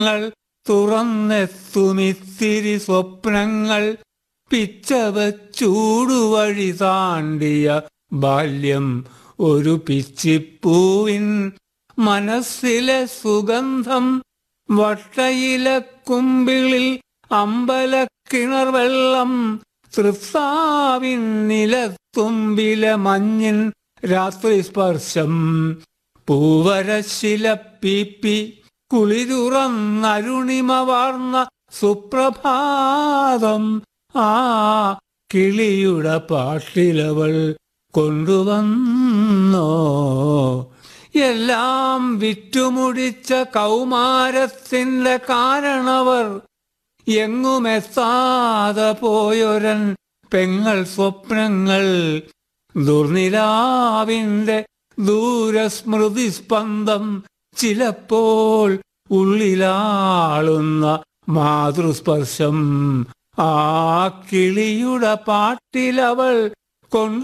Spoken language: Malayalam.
ങ്ങൾ തുറന്നെത്തുമിത്തിരി സ്വപ്നങ്ങൾ പിച്ചവച്ചൂടുവഴി താണ്ടിയ ബാല്യം ഒരു പിച്ചിപ്പൂവിൻ മനസ്സിലെ സുഗന്ധം വട്ടയിലക്കുമ്പിളിൽ അമ്പലക്കിണർ വെള്ളം തൃത്താവിൻ നിലത്തുമ്പിലെ മഞ്ഞിൻ രാത്രി സ്പർശം പൂവരശില പീപ്പി കുളിരുറന്നരുണിമ വാർന്ന സുപ്രഭാതം ആ കിളിയുടെ പാട്ടിലവൾ കൊണ്ടുവന്നോ എല്ലാം വിറ്റുമുടിച്ച കൗമാരത്തിന്റെ കാരണവർ എങ്ങുമെത്താതെ പോയൊരൻ പെങ്ങൾ സ്വപ്നങ്ങൾ ദുർനിലാവിന്റെ ദൂരസ്മൃതി സ്പന്ദം ചിലപ്പോൾ ഉള്ളിലാളുന്ന മാതൃസ്പർശം ആ കിളിയുടെ പാട്ടിലവൾ കൊണ്ടു